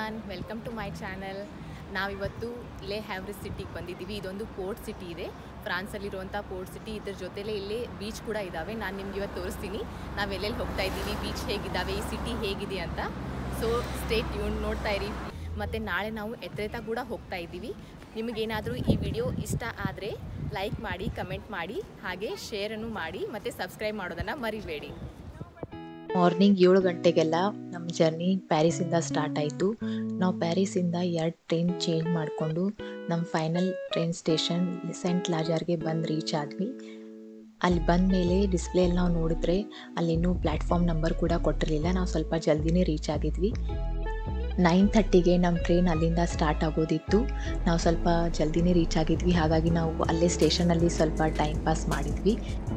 Everyone welcome to my channel ನಾವಿವತ್ತು Le ಹ್ಯಾವ್ರಿಸ್ ಸಿಟಿಗೆ ಬಂದಿದ್ದೀವಿ ಇದೊಂದು ಪೋರ್ಟ್ ಸಿಟಿ ಇದೆ ಫ್ರಾನ್ಸಲ್ಲಿರುವಂಥ ಪೋರ್ಟ್ ಸಿಟಿ ಇದ್ರ ಜೊತೆಲೇ ಇಲ್ಲಿ ಬೀಚ್ ಕೂಡ ಇದ್ದಾವೆ ನಾನು ನಿಮ್ಗೆ ಇವತ್ತು ತೋರಿಸ್ತೀನಿ ನಾವು ಎಲ್ಲೆಲ್ಲಿ ಹೋಗ್ತಾ ಇದ್ದೀವಿ ಬೀಚ್ ಹೇಗಿದ್ದಾವೆ ಈ ಸಿಟಿ ಹೇಗಿದೆ ಅಂತ ಸೊ ಸ್ಟೇಟ್ ಟ್ಯೂನ್ ನೋಡ್ತಾ ಇರಿ ಮತ್ತು ನಾಳೆ ನಾವು ಎತ್ತರೆತ ಕೂಡ ಹೋಗ್ತಾ ಇದ್ದೀವಿ ನಿಮಗೇನಾದರೂ ಈ ವಿಡಿಯೋ ಇಷ್ಟ ಆದರೆ ಲೈಕ್ ಮಾಡಿ ಕಮೆಂಟ್ ಮಾಡಿ ಹಾಗೆ ಶೇರನ್ನು ಮಾಡಿ ಮತ್ತು ಸಬ್ಸ್ಕ್ರೈಬ್ ಮಾಡೋದನ್ನು ಮರಿಬೇಡಿ ಮಾರ್ನಿಂಗ್ ಏಳು ಗಂಟೆಗೆಲ್ಲ ನಮ್ಮ ಜರ್ನಿ ಪ್ಯಾರಿಸಿಂದ ಸ್ಟಾರ್ಟ್ ಆಯಿತು ನಾವು ಪ್ಯಾರಿಸಿಂದ ಎರಡು ಟ್ರೈನ್ ಚೇಂಜ್ ಮಾಡಿಕೊಂಡು ನಮ್ಮ ಫೈನಲ್ ಟ್ರೈನ್ ಸ್ಟೇಷನ್ ಸೆಂಟ್ ಲಾಜಾರ್ಗೆ ಬಂದು ರೀಚ್ ಆದ್ವಿ ಅಲ್ಲಿ ಬಂದ ಮೇಲೆ ಡಿಸ್ಪ್ಲೇಲಿ ನಾವು ನೋಡಿದ್ರೆ ಅಲ್ಲಿ ಇನ್ನೂ ಪ್ಲ್ಯಾಟ್ಫಾರ್ಮ್ ನಂಬರ್ ಕೂಡ ಕೊಟ್ಟಿರಲಿಲ್ಲ ನಾವು ಸ್ವಲ್ಪ ಜಲ್ದಿನೇ ರೀಚ್ ಆಗಿದ್ವಿ ನೈನ್ ಥರ್ಟಿಗೆ ನಮ್ಮ ಟ್ರೈನ್ ಅಲ್ಲಿಂದ ಸ್ಟಾರ್ಟ್ ಆಗೋದಿತ್ತು ನಾವು ಸ್ವಲ್ಪ ಜಲ್ದಿನೇ ರೀಚ್ ಆಗಿದ್ವಿ ಹಾಗಾಗಿ ನಾವು ಅಲ್ಲೇ ಸ್ಟೇಷನಲ್ಲಿ ಸ್ವಲ್ಪ ಟೈಮ್ ಪಾಸ್ ಮಾಡಿದ್ವಿ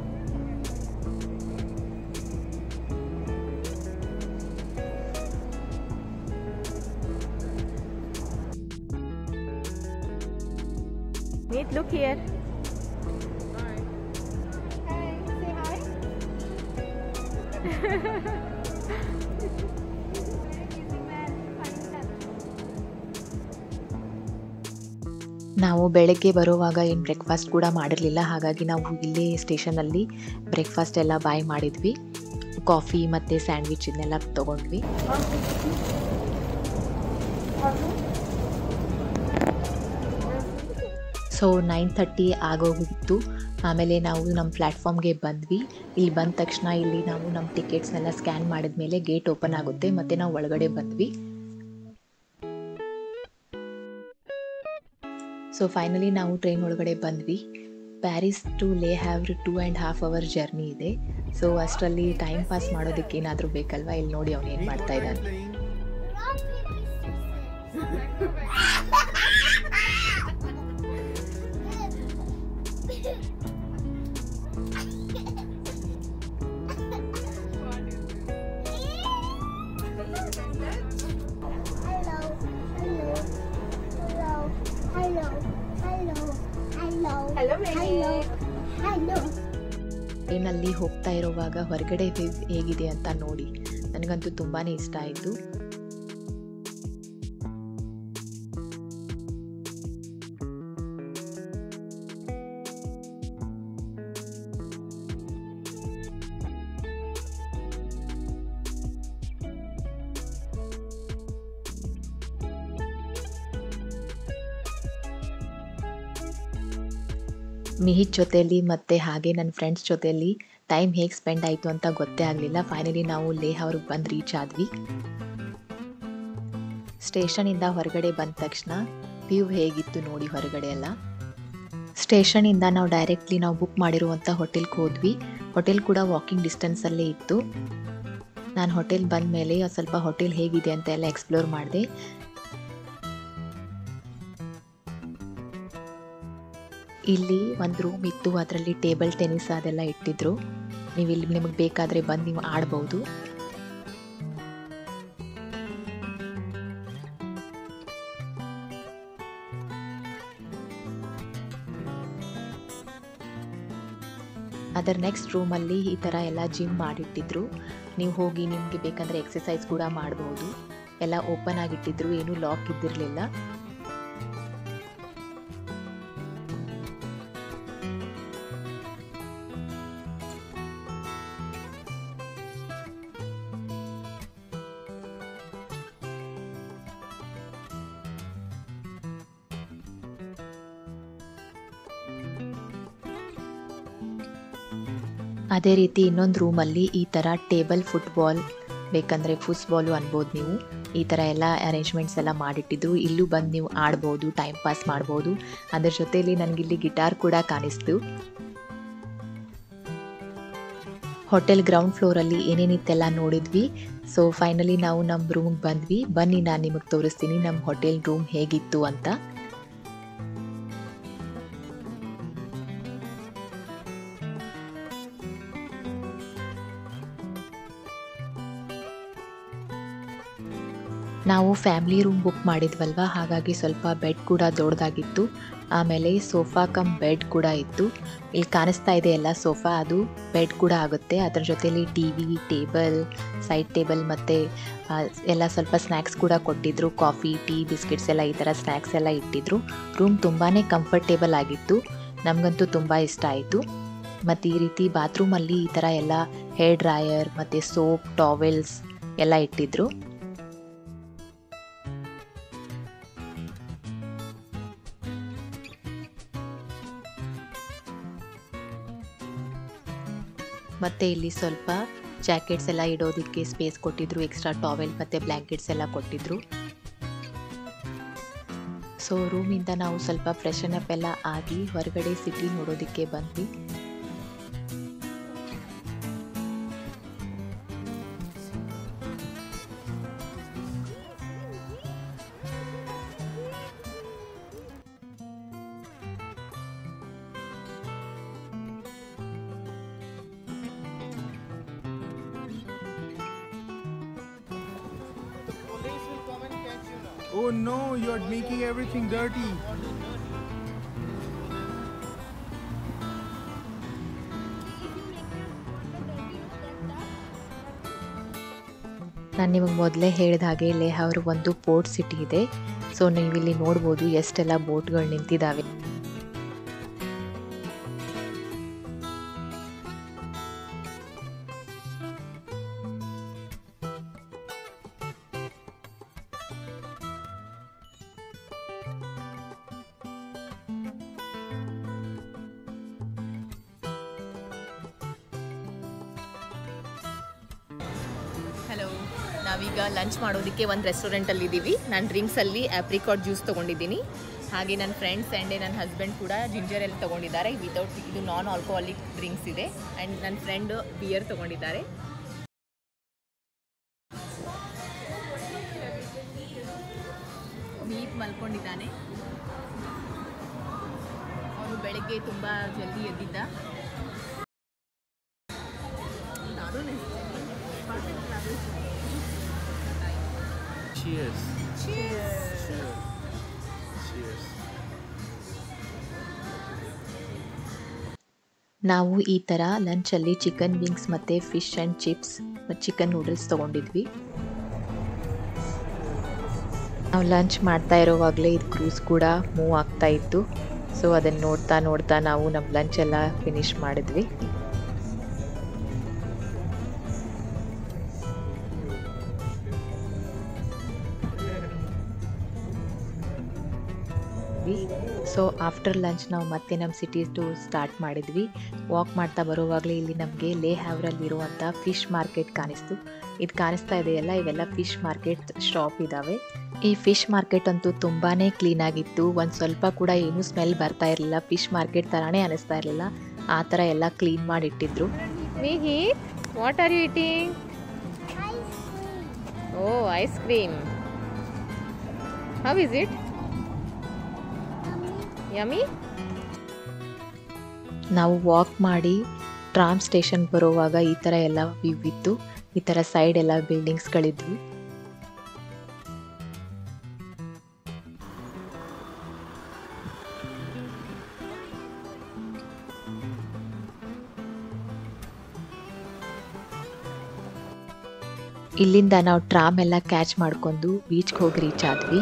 Meet, look here. ನಾವು ಬೆಳಗ್ಗೆ ಬರುವಾಗ ಏನು ಬ್ರೇಕ್ಫಾಸ್ಟ್ ಕೂಡ ಮಾಡಿರಲಿಲ್ಲ ಹಾಗಾಗಿ ನಾವು ಇಲ್ಲೇ ಸ್ಟೇಷನಲ್ಲಿ ಬ್ರೇಕ್ಫಾಸ್ಟ್ ಎಲ್ಲ ಬಾಯ್ ಮಾಡಿದ್ವಿ ಕಾಫಿ ಮತ್ತು ಸ್ಯಾಂಡ್ವಿಚ್ ಇದನ್ನೆಲ್ಲ ತೊಗೊಂಡ್ವಿ ಸೊ ನೈನ್ ಥರ್ಟಿ ಆಗೋಗಿತ್ತು ಆಮೇಲೆ ನಾವು ನಮ್ಮ ಪ್ಲ್ಯಾಟ್ಫಾರ್ಮ್ಗೆ ಬಂದ್ವಿ ಇಲ್ಲಿ ಬಂದ ತಕ್ಷಣ ಇಲ್ಲಿ ನಾವು ನಮ್ಮ ಟಿಕೆಟ್ಸ್ನೆಲ್ಲ ಸ್ಕ್ಯಾನ್ ಮಾಡಿದ ಮೇಲೆ ಗೇಟ್ ಓಪನ್ ಆಗುತ್ತೆ ಮತ್ತು ನಾವು ಒಳಗಡೆ ಬಂದ್ವಿ ಸೊ ಫೈನಲಿ ನಾವು ಟ್ರೈನ್ ಒಳಗಡೆ ಬಂದ್ವಿ Paris to Le Havre two and half hour journey ಇದೆ ಸೊ ಅಷ್ಟರಲ್ಲಿ ಟೈಮ್ ಪಾಸ್ ಮಾಡೋದಕ್ಕೆ ಏನಾದರೂ ಬೇಕಲ್ವಾ ಇಲ್ಲಿ ನೋಡಿ ಅವನು ಏನು ಮಾಡ್ತಾ ಇದ್ದಾನೆ Hello, hello, hello, hello, hello, hello, Hello, hello, hello. ಟ್ರೈನಲ್ಲಿ ಹೋಗ್ತಾ ಇರುವಾಗ ಹೊರಗಡೆ ವ್ಯೂ ಹೇಗಿದೆ ಅಂತ ನೋಡಿ ನನಗಂತೂ ತುಂಬಾ ಇಷ್ಟ ಆಯಿತು ಮಿಹಿತ್ ಜೊತೆಯಲ್ಲಿ ಮತ್ತು ಹಾಗೆ ನನ್ನ ಫ್ರೆಂಡ್ಸ್ ಜೊತೆಯಲ್ಲಿ ಟೈಮ್ ಹೇಗೆ ಸ್ಪೆಂಡ್ ಆಯಿತು ಅಂತ ಗೊತ್ತೇ ಆಗಲಿಲ್ಲ ಫೈನಲಿ ನಾವು ಲೇಹ್ ಅವ್ರಿಗೆ ಬಂದು ರೀಚ್ ಆದ್ವಿ ಸ್ಟೇಷನಿಂದ ಹೊರಗಡೆ ಬಂದ ತಕ್ಷಣ ವ್ಯೂ ಹೇಗಿತ್ತು ನೋಡಿ ಹೊರಗಡೆ ಎಲ್ಲ ಸ್ಟೇಷನಿಂದ ನಾವು ಡೈರೆಕ್ಟ್ಲಿ ನಾವು ಬುಕ್ ಮಾಡಿರುವಂಥ ಹೋಟೆಲ್ಗೆ ಹೋದ್ವಿ ಹೋಟೆಲ್ ಕೂಡ ವಾಕಿಂಗ್ ಡಿಸ್ಟೆನ್ಸಲ್ಲೇ ಇತ್ತು ನಾನು ಹೋಟೆಲ್ ಬಂದ ಮೇಲೆ ಸ್ವಲ್ಪ ಹೋಟೆಲ್ ಹೇಗಿದೆ ಅಂತ ಎಲ್ಲ ಎಕ್ಸ್ಪ್ಲೋರ್ ಮಾಡಿದೆ ಇಲ್ಲಿ ಒಂದು ರೂಮ್ ಇತ್ತು ಅದರಲ್ಲಿ ಟೇಬಲ್ ಟೆನ್ನಿಸ್ ಅದೆಲ್ಲ ಇಟ್ಟಿದ್ರು ನೀವು ಇಲ್ಲಿ ನಿಮಗೆ ಬೇಕಾದರೆ ಬಂದು ನೀವು ಆಡ್ಬೋದು ಅದರ ನೆಕ್ಸ್ಟ್ ರೂಮಲ್ಲಿ ಈ ಥರ ಎಲ್ಲ ಜಿಮ್ ಮಾಡಿಟ್ಟಿದ್ರು ನೀವು ಹೋಗಿ ನಿಮಗೆ ಬೇಕಂದರೆ ಎಕ್ಸಸೈಸ್ ಕೂಡ ಮಾಡ್ಬೋದು ಎಲ್ಲ ಓಪನ್ ಆಗಿಟ್ಟಿದ್ರು ಏನೂ ಲಾಕ್ ಇದ್ದಿರಲಿಲ್ಲ ಅದೇ ರೀತಿ ಇನ್ನೊಂದು ರೂಮಲ್ಲಿ ಈ ಥರ ಟೇಬಲ್ ಫುಟ್ಬಾಲ್ ಬೇಕಂದರೆ ಫುಟ್ಬಾಲು ಅನ್ಬೋದು ನೀವು ಈ ಥರ ಎಲ್ಲ ಅರೇಂಜ್ಮೆಂಟ್ಸ್ ಎಲ್ಲ ಮಾಡಿಟ್ಟಿದ್ರು ಇಲ್ಲೂ ಬಂದು ನೀವು ಆಡ್ಬೋದು ಟೈಮ್ ಪಾಸ್ ಮಾಡ್ಬೋದು ಅದ್ರ ಜೊತೆಯಲ್ಲಿ ನನಗಿಲ್ಲಿ ಗಿಟಾರ್ ಕೂಡ ಕಾಣಿಸ್ತು ಹೋಟೆಲ್ ಗ್ರೌಂಡ್ ಫ್ಲೋರಲ್ಲಿ ಏನೇನಿತ್ತೆಲ್ಲ ನೋಡಿದ್ವಿ ಸೊ ಫೈನಲಿ ನಾವು ನಮ್ಮ ರೂಮ್ಗೆ ಬಂದ್ವಿ ಬನ್ನಿ ನಾನು ನಿಮಗೆ ತೋರಿಸ್ತೀನಿ ನಮ್ಮ ಹೋಟೆಲ್ ರೂಮ್ ಹೇಗಿತ್ತು ಅಂತ ನಾವು ಫ್ಯಾಮಿಲಿ ರೂಮ್ ಬುಕ್ ಮಾಡಿದ್ವಲ್ವ ಹಾಗಾಗಿ ಸ್ವಲ್ಪ ಬೆಡ್ ಕೂಡ ದೊಡ್ಡದಾಗಿತ್ತು ಆಮೇಲೆ ಸೋಫಾ ಕಮ್ ಬೆಡ್ ಕೂಡ ಇತ್ತು ಇಲ್ಲಿ ಕಾಣಿಸ್ತಾ ಇದೆ ಎಲ್ಲ ಸೋಫಾ ಅದು ಬೆಡ್ ಕೂಡ ಆಗುತ್ತೆ ಅದರ ಜೊತೆಲಿ T V table side table ಮತ್ತು ಎಲ್ಲ ಸ್ವಲ್ಪ ಸ್ನ್ಯಾಕ್ಸ್ ಕೂಡ ಕೊಟ್ಟಿದ್ರು ಕಾಫಿ ಟೀ ಬಿಸ್ಕೆಟ್ಸ್ ಎಲ್ಲ ಈ ಥರ ಸ್ನ್ಯಾಕ್ಸ್ ಎಲ್ಲ ಇಟ್ಟಿದ್ರು ರೂಮ್ ತುಂಬಾ ಕಂಫರ್ಟೇಬಲ್ ಆಗಿತ್ತು ನಮಗಂತೂ ತುಂಬ ಇಷ್ಟ ಆಯಿತು ಮತ್ತು ಈ ರೀತಿ ಬಾತ್ರೂಮಲ್ಲಿ ಈ ಥರ ಎಲ್ಲ ಹೇರ್ ಡ್ರೈಯರ್ ಮತ್ತು ಸೋಪ್ ಟಾವೆಲ್ಸ್ ಎಲ್ಲ ಇಟ್ಟಿದ್ರು ಮತ್ತು ಇಲ್ಲಿ ಸ್ವಲ್ಪ ಜಾಕೆಟ್ಸ್ ಎಲ್ಲ ಇಡೋದಕ್ಕೆ ಸ್ಪೇಸ್ ಕೊಟ್ಟಿದ್ರು ಎಕ್ಸ್ಟ್ರಾ ಟಾವೆಲ್ ಮತ್ತು ಬ್ಲ್ಯಾಂಕೆಟ್ಸ್ ಎಲ್ಲ ಕೊಟ್ಟಿದ್ರು ಸೊ ರೂಮಿಂದ ನಾವು ಸ್ವಲ್ಪ ಫ್ರೆಶನ್ ಅಪ್ ಎಲ್ಲ ಆಗಿ ಹೊರಗಡೆ ಸಿಟಿ ನೋಡೋದಕ್ಕೆ ಬಂದ್ವಿ Oh no, you're making everything dirty. ನಾನು ನಿಮಗೆ ಮೊದಲೇ ಹೇಳಿದ ಹಾಗೆ ಲೇಹ್ ಒಂದು ಪೋರ್ಟ್ ಸಿಟಿ ಇದೆ ಸೊ ನೀವು ಇಲ್ಲಿ ನೋಡ್ಬೋದು ಎಷ್ಟೆಲ್ಲ ಬೋಟ್ಗಳು ನಿಂತಿದ್ದಾವೆ ಹಲೋ ನಾವೀಗ ಲಂಚ್ ಮಾಡೋದಕ್ಕೆ ಒಂದು ರೆಸ್ಟೋರೆಂಟಲ್ಲಿ ಇದ್ದೀವಿ ನಾನು ಡ್ರಿಂಕ್ಸಲ್ಲಿ ಆಪ್ರಿಕಾಟ್ ಜ್ಯೂಸ್ ತೊಗೊಂಡಿದ್ದೀನಿ ಹಾಗೆ ನನ್ನ ಫ್ರೆಂಡ್ಸ್ ಆ್ಯಂಡ್ ನನ್ನ ಹಸ್ಬೆಂಡ್ ಕೂಡ ಜಿಂಜರ್ ಎಲ್ಲ ತೊಗೊಂಡಿದ್ದಾರೆ ವಿತೌಟ್ ಇದು ನಾನ್ ಆಲ್ಕೋಹಾಲಿಕ್ ಡ್ರಿಂಕ್ಸ್ ಇದೆ ಆ್ಯಂಡ್ ನನ್ನ ಫ್ರೆಂಡ್ ಬಿಯರ್ ತೊಗೊಂಡಿದ್ದಾರೆ ಮೀಟ್ ಮಲ್ಕೊಂಡಿದ್ದಾನೆ ಅವನು ಬೆಳಗ್ಗೆ ತುಂಬ ಜಲ್ದಿ ಎದ್ದಿದ್ದ Cheers. Cheers. Cheers. ನಾವು ಈ ಥರ ಲಂಚಲ್ಲಿ ಚಿಕನ್ ವಿಂಗ್ಸ್ ಮತ್ತು fish and chips chicken noodles ತೊಗೊಂಡಿದ್ವಿ ನಾವು ಲಂಚ್ ಮಾಡ್ತಾ ಇರೋವಾಗಲೇ ಇದು ಕ್ರೂಸ್ ಕೂಡ ಮೂವ್ ಆಗ್ತಾ ಇತ್ತು ಸೊ ಅದನ್ನು ನೋಡ್ತಾ ನೋಡ್ತಾ ನಾವು ನಮ್ಮ ಲಂಚ್ ಎಲ್ಲ ಫಿನಿಶ್ ಮಾಡಿದ್ವಿ ಸೊ ಆಫ್ಟರ್ ಲಂಚ್ ನಾವು ಮತ್ತೆ ನಮ್ಮ ಸಿಟಿ ಟು ಸ್ಟಾರ್ಟ್ ಮಾಡಿದ್ವಿ ವಾಕ್ ಮಾಡ್ತಾ ಬರುವಾಗಲೇ ಇಲ್ಲಿ ನಮಗೆ ಲೇ ಹ್ಯಾವ್ರಲ್ಲಿ ಇರುವಂಥ ಫಿಶ್ ಮಾರ್ಕೆಟ್ ಕಾಣಿಸ್ತು ಇದು ಕಾಣಿಸ್ತಾ ಇದೆಯಲ್ಲ ಇವೆಲ್ಲ ಫಿಶ್ ಮಾರ್ಕೆಟ್ ಶಾಪ್ ಇದ್ದಾವೆ ಈ ಫಿಶ್ ಮಾರ್ಕೆಟ್ ಅಂತೂ ತುಂಬಾ ಕ್ಲೀನಾಗಿತ್ತು ಒಂದು ಸ್ವಲ್ಪ ಕೂಡ ಏನೂ ಸ್ಮೆಲ್ ಬರ್ತಾ ಇರಲಿಲ್ಲ ಫಿಶ್ ಮಾರ್ಕೆಟ್ ಥರನೇ ಅನಿಸ್ತಾ ಇರಲಿಲ್ಲ ಆ ಥರ ಎಲ್ಲ ಕ್ಲೀನ್ ಮಾಡಿ ಇಟ್ಟಿದ್ರು Mihi what are you eating oh ice cream how is it yummy ನಾವು ವಾಕ್ ಮಾಡಿ ಟ್ರಾಮ್ ಸ್ಟೇಷನ್ ಬರುವಾಗ ಈ ಥರ ಎಲ್ಲ ವ್ಯೂ ಇತ್ತು ಈ ಥರ ಸೈಡ್ ಎಲ್ಲ ಬಿಲ್ಡಿಂಗ್ಸ್ಗಳಿದ್ವು ಇಲ್ಲಿಂದ ನಾವು ಟ್ರಾಮ್ ಎಲ್ಲ ಕ್ಯಾಚ್ ಮಾಡ್ಕೊಂಡು ಬೀಚ್ಗೆ ಹೋಗಿ ರೀಚ್ ಆದ್ವಿ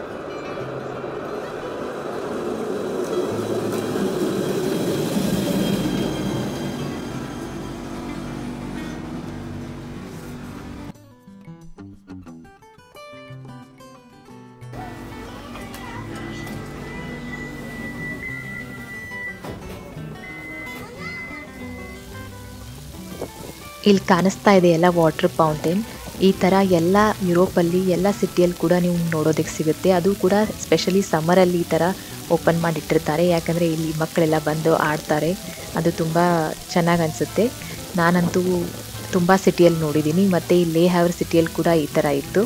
ಇಲ್ಲಿ ಕಾಣಿಸ್ತಾ ಇದೆಯಲ್ಲ ವಾಟರ್ ಫೌಂಟೇನ್ ಈ ಥರ ಎಲ್ಲ ಯುರೋಪಲ್ಲಿ ಎಲ್ಲ ಸಿಟಿಯಲ್ಲಿ ಕೂಡ ನೀವು ನೋಡೋದಕ್ಕೆ ಸಿಗುತ್ತೆ ಅದು ಕೂಡ ಸ್ಪೆಷಲಿ ಸಮ್ಮರಲ್ಲಿ ಈ ಥರ ಓಪನ್ ಮಾಡಿಟ್ಟಿರ್ತಾರೆ ಯಾಕಂದರೆ ಇಲ್ಲಿ ಮಕ್ಕಳೆಲ್ಲ ಬಂದು ಆಡ್ತಾರೆ ಅದು ತುಂಬ ಚೆನ್ನಾಗಿ ಅನಿಸುತ್ತೆ ನಾನಂತೂ ತುಂಬ ಸಿಟಿಯಲ್ಲಿ ನೋಡಿದ್ದೀನಿ ಮತ್ತು ಈ ಲೇ ಹ್ಯಾವರ್ ಸಿಟಿಯಲ್ಲಿ ಕೂಡ ಈ ಥರ ಇತ್ತು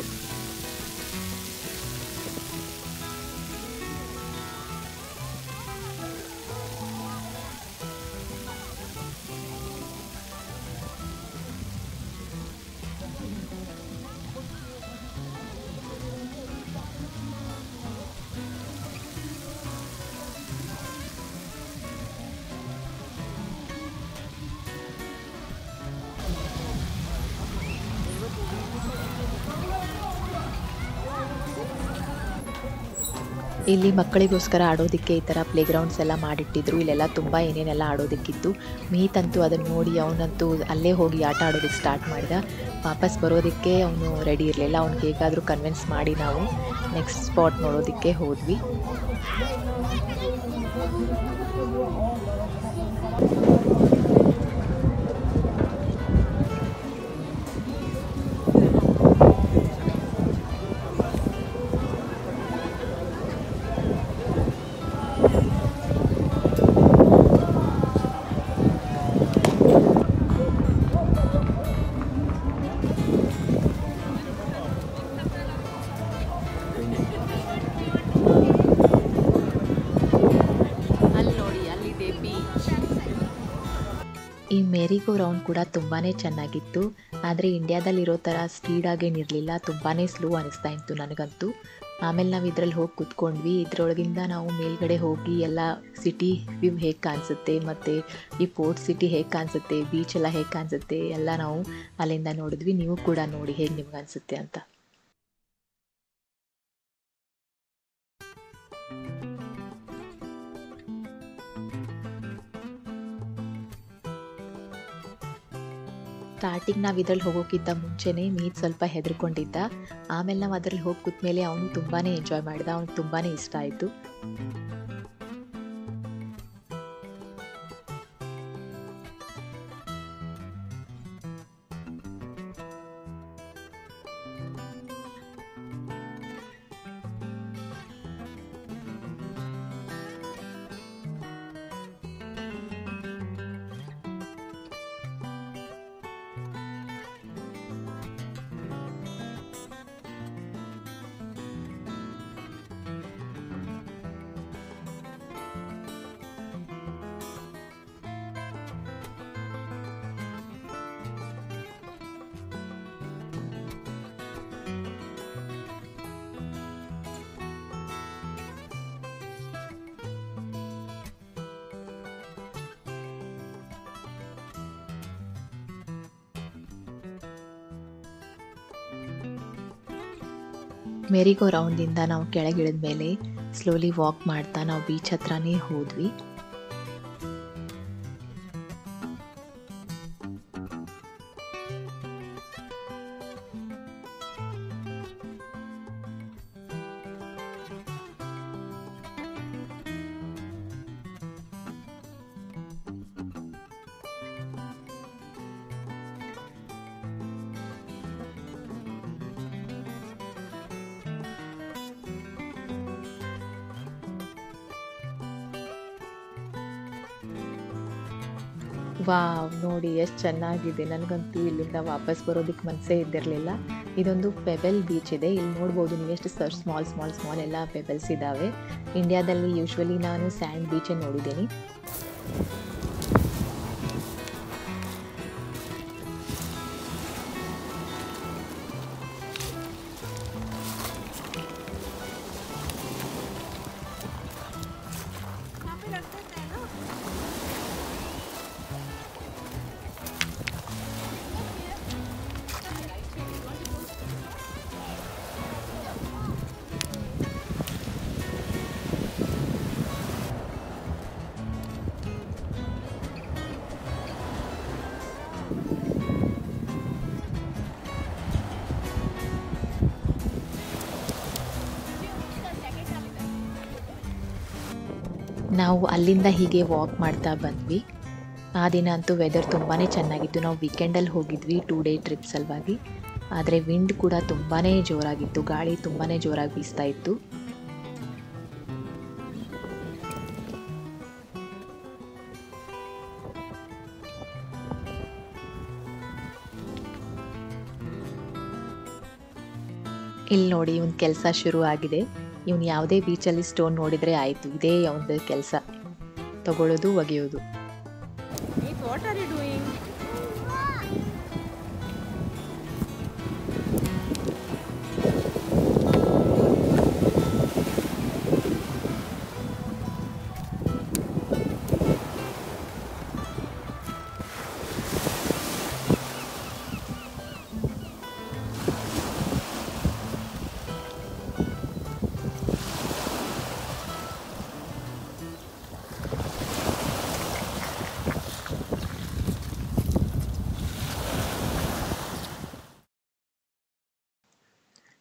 ಇಲ್ಲಿ ಮಕ್ಕಳಿಗೋಸ್ಕರ ಆಡೋದಕ್ಕೆ ಈ ಥರ ಪ್ಲೇ ಗ್ರೌಂಡ್ಸ್ ಎಲ್ಲ ಮಾಡಿಟ್ಟಿದ್ರು ಇಲ್ಲೆಲ್ಲ ತುಂಬ ಏನೇನೆಲ್ಲ ಆಡೋದಕ್ಕಿತ್ತು ಮೀತ್ ಅಂತೂ ಅದನ್ನು ನೋಡಿ ಅವನಂತೂ ಅಲ್ಲೇ ಹೋಗಿ ಆಟ ಆಡೋದಕ್ಕೆ ಸ್ಟಾರ್ಟ್ ಮಾಡಿದ ವಾಪಸ್ ಬರೋದಕ್ಕೆ ಅವನು ರೆಡಿ ಇರಲಿಲ್ಲ ಅವ್ನಿಗೆ ಹೇಗಾದರೂ ಕನ್ವಿನ್ಸ್ ಮಾಡಿ ನಾವು ನೆಕ್ಸ್ಟ್ ಸ್ಪಾಟ್ ನೋಡೋದಕ್ಕೆ ಹೋದ್ವಿ ಅಲ್ಲಿ ನೋಡಿ ಅಲ್ಲಿದೆ ಬೀಚ್ ಈ ಮೇರಿಗೋ ರೌಂಡ್ ಕೂಡ ತುಂಬಾ ಚೆನ್ನಾಗಿತ್ತು ಆದರೆ ಇಂಡಿಯಾದಲ್ಲಿರೋ ಥರ ಸ್ಪೀಡಾಗೇನಿರಲಿಲ್ಲ ತುಂಬಾ ಸ್ಲೋ ಅನಿಸ್ತಾ ಇತ್ತು ನನಗಂತೂ ಆಮೇಲೆ ನಾವು ಇದರಲ್ಲಿ ಹೋಗಿ ಕೂತ್ಕೊಂಡ್ವಿ ಇದರೊಳಗಿಂದ ನಾವು ಮೇಲ್ಗಡೆ ಹೋಗಿ ಎಲ್ಲ ಸಿಟಿ ವ್ಯೂ ಹೇಗೆ ಕಾಣಿಸುತ್ತೆ ಮತ್ತು ಈ ಪೋರ್ಟ್ ಸಿಟಿ ಹೇಗೆ ಕಾಣಿಸುತ್ತೆ ಬೀಚ್ ಎಲ್ಲ ಹೇಗೆ ಕಾಣಿಸುತ್ತೆ ಎಲ್ಲ ನಾವು ಅಲ್ಲಿಂದ ನೋಡಿದ್ವಿ ನೀವು ಕೂಡ ನೋಡಿ ಹೇಗೆ ನಿಮ್ಗೆ ಅನಿಸುತ್ತೆ ಅಂತ ಸ್ಟಾರ್ಟಿಂಗ್ ನಾವು ಇದ್ರಲ್ಲಿ ಹೋಗೋಕ್ಕಿಂತ ಮುಂಚೆನೇ ಮೀತ್ ಸ್ವಲ್ಪ ಹೆದರ್ಕೊಂಡಿದ್ದ ಆಮೇಲೆ ನಾವು ಅದ್ರಲ್ಲಿ ಹೋಗಿ ಕೂತ್ಮೇಲೆ ಅವನು ತುಂಬಾ ಎಂಜಾಯ್ ಮಾಡಿದ ಅವ್ನಿಗೆ ತುಂಬಾ ಇಷ್ಟ ಆಯಿತು ಮೇರಿಗೋ ರೌಂಡಿಂದ ನಾವು ಕೆಳಗಿಳಿದ ಮೇಲೆ ಸ್ಲೋಲಿ ವಾಕ್ ಮಾಡ್ತಾ ನಾವು ಬೀಚ್ ಹತ್ರನೇ ಹೋದ್ವಿ ವಾವ್ ನೋಡಿ ಎಷ್ಟು ಚೆನ್ನಾಗಿದೆ ನನಗಂತೂ ಇಲ್ಲಿಂದ ವಾಪಸ್ ಬರೋದಕ್ಕೆ ಮನಸ್ಸೇ ಇದ್ದಿರಲಿಲ್ಲ ಇದೊಂದು ಪೆಬಲ್ ಬೀಚ್ ಇದೆ ಇಲ್ಲಿ ನೋಡ್ಬೋದು ನೀವು ಎಷ್ಟು ಸರ್ ಸ್ಮಾಲ್ ಸ್ಮಾಲ್ ಸ್ಮಾಲ್ ಎಲ್ಲ ಪೆಬಲ್ಸ್ ಇದ್ದಾವೆ ಇಂಡಿಯಾದಲ್ಲಿ ಯೂಶ್ವಲಿ ನಾನು ಸ್ಯಾಂಡ್ ಬೀಚೇ ನೋಡಿದ್ದೀನಿ ನಾವು ಅಲ್ಲಿಂದ ಹೀಗೆ ವಾಕ್ ಮಾಡ್ತಾ ಬಂದ್ವಿ ಆ ದಿನ ಅಂತೂ ವೆದರ್ ತುಂಬಾ ಚೆನ್ನಾಗಿತ್ತು ನಾವು ವೀಕೆಂಡಲ್ಲಿ ಹೋಗಿದ್ವಿ ಟೂ ಡೇ ಟ್ರಿಪ್ ಸಲುವಾಗಿ ಆದರೆ ವಿಂಡ್ ಕೂಡ ತುಂಬಾ ಜೋರಾಗಿತ್ತು ಗಾಳಿ ತುಂಬಾ ಜೋರಾಗಿ ಬೀಸ್ತಾ ಇತ್ತು ಇಲ್ಲಿ ನೋಡಿ ಇವನ್ ಕೆಲಸ ಶುರು ಆಗಿದೆ ಇವನು ಯಾವುದೇ ಬೀಚಲ್ಲಿ ಸ್ಟೋನ್ ನೋಡಿದರೆ ಆಯಿತು ಇದೇ ಅವನದು ಕೆಲಸ ತಗೊಳ್ಳೋದು ಒಗೆಯೋದು ವಾಟ್ ಆರ್ ಯು ಡೂಯಿಂಗ್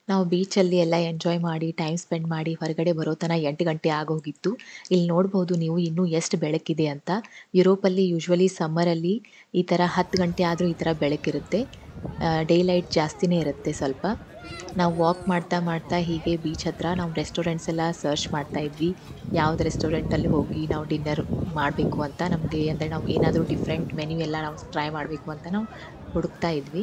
ನಾವು ಬೀಚಲ್ಲಿ ಎಲ್ಲ ಎಂಜಾಯ್ ಮಾಡಿ ಟೈಮ್ ಸ್ಪೆಂಡ್ ಮಾಡಿ ಹೊರಗಡೆ ಬರೋ ತನಕ ಎಂಟು ಗಂಟೆ ಆಗೋಗಿತ್ತು ಇಲ್ಲಿ ನೋಡ್ಬೋದು ನೀವು ಇನ್ನೂ ಎಷ್ಟು ಬೆಳಕಿದೆ ಅಂತ ಯುರೋಪಲ್ಲಿ ಯೂಶ್ವಲಿ ಸಮ್ಮರಲ್ಲಿ ಈ ಥರ ಹತ್ತು ಗಂಟೆ ಆದರೂ ಈ ಥರ ಬೆಳಕಿರುತ್ತೆ ಡೇ ಲೈಟ್ ಜಾಸ್ತಿನೇ ಇರುತ್ತೆ ಸ್ವಲ್ಪ ನಾವು ವಾಕ್ ಮಾಡ್ತಾ ಮಾಡ್ತಾ ಹೀಗೆ ಬೀಚ್ ಹತ್ರ ನಾವು ರೆಸ್ಟೋರೆಂಟ್ಸ್ ಎಲ್ಲ ಸರ್ಚ್ ಮಾಡ್ತಾ ಇದ್ವಿ ಯಾವ್ದು ರೆಸ್ಟೋರೆಂಟಲ್ಲಿ ಹೋಗಿ ನಾವು ಡಿನ್ನರ್ ಮಾಡಬೇಕು ಅಂತ ನಮಗೆ ಅಂದರೆ ನಾವು ಏನಾದರೂ ಡಿಫ್ರೆಂಟ್ ಮೆನ್ಯೂ ಎಲ್ಲ ನಾವು ಟ್ರೈ ಮಾಡಬೇಕು ಅಂತ ನಾವು ಹುಡುಕ್ತಾ ಇದ್ವಿ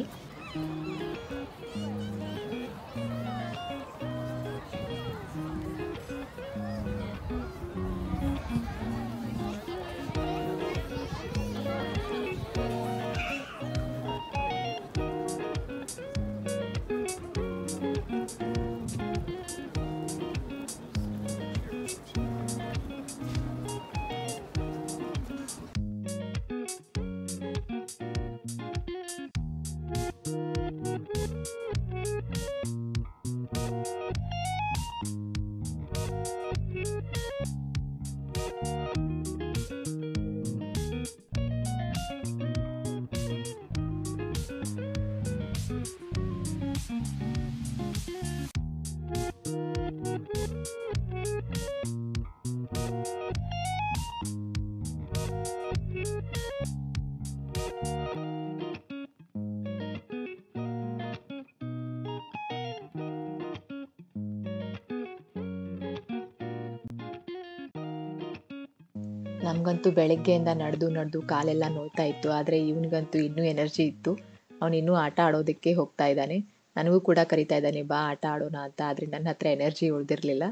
ನಮಗಂತೂ ಬೆಳಗ್ಗೆಯಿಂದ ನಡೆದು ನಡೆದು ಕಾಲೆಲ್ಲ ನೋಯ್ತಾ ಇತ್ತು ಆದರೆ ಇವನಿಗಂತೂ ಇನ್ನೂ ಎನರ್ಜಿ ಇತ್ತು ಅವನು ಇನ್ನೂ ಆಟ ಆಡೋದಕ್ಕೆ ಹೋಗ್ತಾ ಇದ್ದಾನೆ ನನಗೂ ಕೂಡ ಕರಿತಾ ಇದ್ದಾನೆ ಬಾ ಆಟ ಆಡೋಣ ಅಂತ ಆದರೆ ನನ್ನ ಹತ್ರ ಎನರ್ಜಿ ಉಳಿದಿರಲಿಲ್ಲ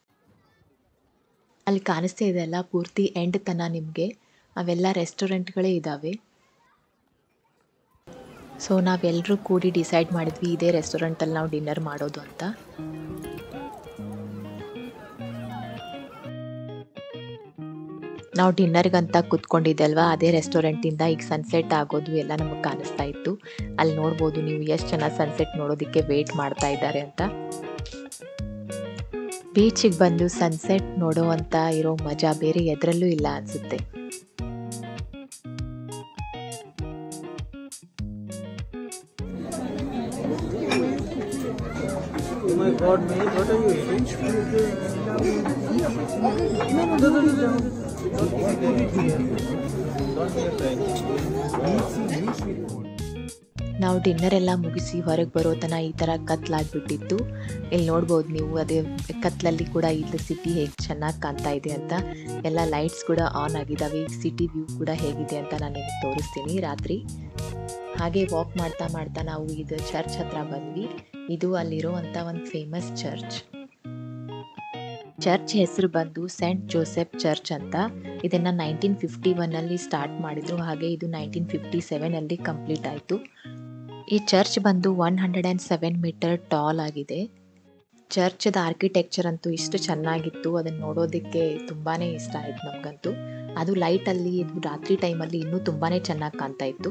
ಅಲ್ಲಿ ಕಾಣಿಸ್ತಾ ಇದೆಯಲ್ಲ ಪೂರ್ತಿ ಎಂಡ್ ತನ ನಿಮಗೆ ಅವೆಲ್ಲ ರೆಸ್ಟೋರೆಂಟ್ಗಳೇ ಇದ್ದಾವೆ ಸೊ ನಾವೆಲ್ಲರೂ ಕೂಡಿ ಡಿಸೈಡ್ ಮಾಡಿದ್ವಿ ಇದೇ ರೆಸ್ಟೋರೆಂಟಲ್ಲಿ ನಾವು ಡಿನ್ನರ್ ಮಾಡೋದು ಅಂತ ನಾವು ಡಿನ್ನರ್ಗಂತ ಕೂತ್ಕೊಂಡಿದ್ದೆ ಅಲ್ವಾ ಅದೇ ರೆಸ್ಟೋರೆಂಟಿಂದ ಈಗ ಸನ್ಸೆಟ್ ಆಗೋದು ಎಲ್ಲ ನಮಗೆ ಕಾಣಿಸ್ತಾ ಇತ್ತು ಅಲ್ಲಿ ನೋಡ್ಬೋದು ನೀವು ಎಷ್ಟು ಜನ ಸನ್ಸೆಟ್ ನೋಡೋದಕ್ಕೆ ವೇಟ್ ಮಾಡ್ತಾ ಇದ್ದಾರೆ ಅಂತ ಬೀಚಿಗೆ ಬಂದು ಸನ್ಸೆಟ್ ನೋಡೋ ಅಂತ ಇರೋ ಮಜಾ ಬೇರೆ ಎದರಲ್ಲೂ ಇಲ್ಲ ಅನ್ಸುತ್ತೆ Oh my god, mate, what are you eating? No, no, no, no, no. Don't eat it here. Don't be afraid. ನಾವು ಡಿನ್ನರ್ ಎಲ್ಲ ಮುಗಿಸಿ ಹೊರಗೆ ಬರೋ ತನ ಈ ಥರ ಕತ್ಲಾಗ್ಬಿಟ್ಟಿತ್ತು ಇಲ್ಲಿ ನೋಡ್ಬೋದು ನೀವು ಅದೇ ಕತ್ಲಲ್ಲಿ ಕೂಡ ಇಲ್ಲಿ ಸಿಟಿ ಹೇಗೆ ಚೆನ್ನಾಗಿ ಕಾಣ್ತಾ ಇದೆ ಅಂತ ಎಲ್ಲ ಲೈಟ್ಸ್ ಕೂಡ ಆನ್ ಆಗಿದ್ದಾವೆ ಸಿಟಿ ವ್ಯೂ ಕೂಡ ಹೇಗಿದೆ ಅಂತ ನಾನು ನಿಮಗೆ ತೋರಿಸ್ತೀನಿ ರಾತ್ರಿ ಹಾಗೆ ವಾಕ್ ಮಾಡ್ತಾ ಮಾಡ್ತಾ ನಾವು ಇದು ಚರ್ಚ್ ಹತ್ರ ಬಂದ್ವಿ ಇದು ಅಲ್ಲಿರುವಂಥ ಒಂದು ಫೇಮಸ್ ಚರ್ಚ್ ಚರ್ಚ್ ಹೆಸರು ಬಂದು ಸೆಂಟ್ ಜೋಸೆಫ್ ಚರ್ಚ್ ಅಂತ ಇದನ್ನ ನೈನ್ಟೀನ್ ಫಿಫ್ಟಿ ಒನ್ನಲ್ಲಿ ಸ್ಟಾರ್ಟ್ ಮಾಡಿದ್ರು ಹಾಗೆ ಇದು ನೈನ್ಟೀನ್ ಫಿಫ್ಟಿ ಸೆವೆನಲ್ಲಿ ಕಂಪ್ಲೀಟ್ ಆಯಿತು ಈ ಚರ್ಚ್ ಬಂದು one hundred and seven meter tall ಆಗಿದೆ ಚರ್ಚ್ದ ಆರ್ಕಿಟೆಕ್ಚರ್ ಅಂತೂ ಇಷ್ಟು ಚೆನ್ನಾಗಿತ್ತು ಅದನ್ನು ನೋಡೋದಕ್ಕೆ ತುಂಬಾ ಇಷ್ಟ ಆಯ್ತು ನಮಗಂತೂ ಅದು ಲೈಟಲ್ಲಿ ಇದು ರಾತ್ರಿ ಟೈಮಲ್ಲಿ ಇನ್ನೂ ತುಂಬಾ ಚೆನ್ನಾಗಿ ಕಾಣ್ತಾ ಇತ್ತು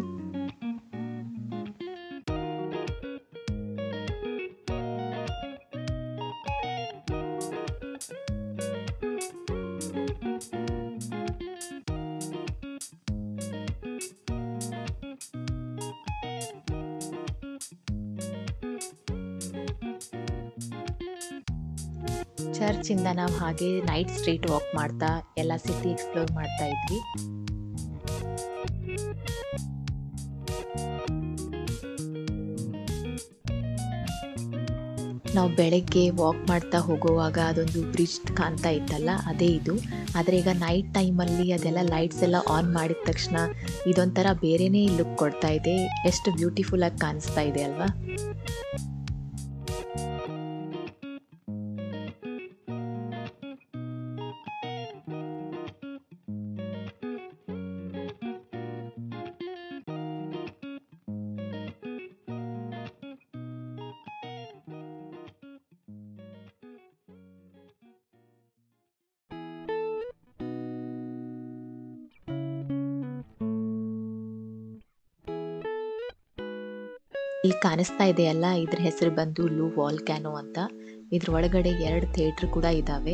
ಚರ್ಚಿಂದ ನಾವು ಹಾಗೆ ನೈಟ್ ಸ್ಟ್ರೀಟ್ ವಾಕ್ ಮಾಡ್ತಾ ಎಲ್ಲ ಸಿಟಿ ಎಕ್ಸ್ಪ್ಲೋರ್ ಮಾಡ್ತಾ ಇದ್ವಿ ನಾವು ಬೆಳಗ್ಗೆ ವಾಕ್ ಮಾಡ್ತಾ ಹೋಗುವಾಗ ಅದೊಂದು ಬ್ರಿಡ್ಜ್ ಕಾಣ್ತಾ ಇತ್ತಲ್ಲ ಅದೇ ಇದು ಆದರೆ ಈಗ ನೈಟ್ ಟೈಮಲ್ಲಿ ಅದೆಲ್ಲ ಲೈಟ್ಸ್ ಎಲ್ಲ ಆನ್ ಮಾಡಿದ ತಕ್ಷಣ ಇದೊಂಥರ ಬೇರೆನೇ ಲುಕ್ ಕೊಡ್ತಾ ಇದೆ ಎಷ್ಟು ಬ್ಯೂಟಿಫುಲ್ ಆಗಿ ಕಾಣಿಸ್ತಾ ಇದೆ ಅಲ್ವಾ ಇಲ್ಲಿ ಕಾಣಿಸ್ತಾ ಇದೆಯಲ್ಲ ಇದ್ರ ಹೆಸರು ಬಂದು ಲೂ ವಾಲ್ಕ್ಯಾನೋ ಅಂತ ಇದ್ರ ಒಳಗಡೆ ಎರಡು ಥಿಯೇಟರ್ ಕೂಡ ಇದಾವೆ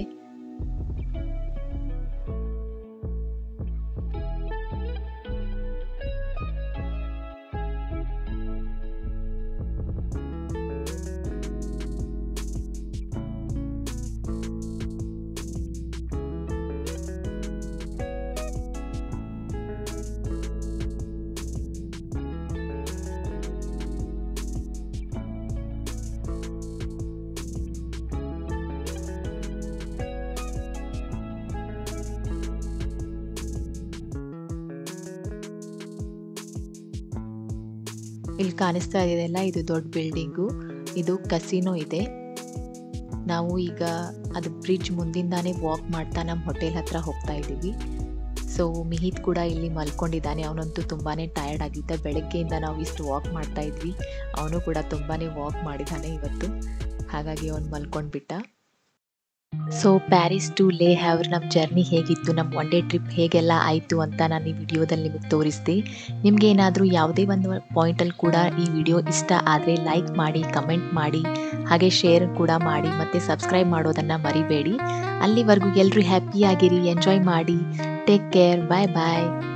ಇಲ್ಲಿ ಕಾಣಿಸ್ತಾ ಇದೆಯಲ್ಲ ಇದು ದೊಡ್ಡ ಬಿಲ್ಡಿಂಗು ಇದು ಕಸಿನೋ ಇದೆ ನಾವು ಈಗ ಅದು ಬ್ರಿಡ್ಜ್ ಮುಂದಿಂದಾನೇ ವಾಕ್ ಮಾಡ್ತಾ ನಮ್ಮ ಹೋಟೆಲ್ ಹತ್ರ ಹೋಗ್ತಾ ಇದ್ದೀವಿ ಸೊ ಮಿಹಿತ್ ಕೂಡ ಇಲ್ಲಿ ಮಲ್ಕೊಂಡಿದ್ದಾನೆ ಅವನಂತೂ ತುಂಬಾ ಟಯರ್ಡ್ ಆಗಿದ್ದ ಬೆಳಗ್ಗೆಯಿಂದ ನಾವು ಇಷ್ಟು ವಾಕ್ ಮಾಡ್ತಾ ಇದ್ವಿ ಅವನು ಕೂಡ ತುಂಬಾ ವಾಕ್ ಮಾಡಿದ್ದಾನೆ ಇವತ್ತು ಹಾಗಾಗಿ ಅವನು ಮಲ್ಕೊಂಡ್ಬಿಟ್ಟ ಸೊ ಪ್ಯಾರಿಸ್ ಟು ಲೇ ಹ್ಯಾವ್ರ್ ನಮ್ಮ ಜರ್ನಿ ಹೇಗಿತ್ತು ನಮ್ಮ ಒನ್ ಡೇ ಟ್ರಿಪ್ ಹೇಗೆಲ್ಲ ಆಯಿತು ಅಂತ ನಾನು ಈ ವಿಡಿಯೋದಲ್ಲಿ ನಿಮಗೆ ತೋರಿಸಿದೆ ನಿಮಗೆ ಏನಾದರೂ ಯಾವುದೇ ಒಂದು ಪಾಯಿಂಟಲ್ಲಿ ಕೂಡ ಈ ವಿಡಿಯೋ ಇಷ್ಟ ಆದರೆ ಲೈಕ್ ಮಾಡಿ ಕಮೆಂಟ್ ಮಾಡಿ ಹಾಗೆ ಶೇರ್ ಕೂಡ ಮಾಡಿ ಮತ್ತು ಸಬ್ಸ್ಕ್ರೈಬ್ ಮಾಡೋದನ್ನು ಮರಿಬೇಡಿ ಅಲ್ಲಿವರೆಗೂ ಎಲ್ಲರೂ ಹ್ಯಾಪಿಯಾಗಿರಿ ಎಂಜಾಯ್ ಮಾಡಿ ಟೇಕ್ ಕೇರ್ ಬಾಯ್ ಬಾಯ್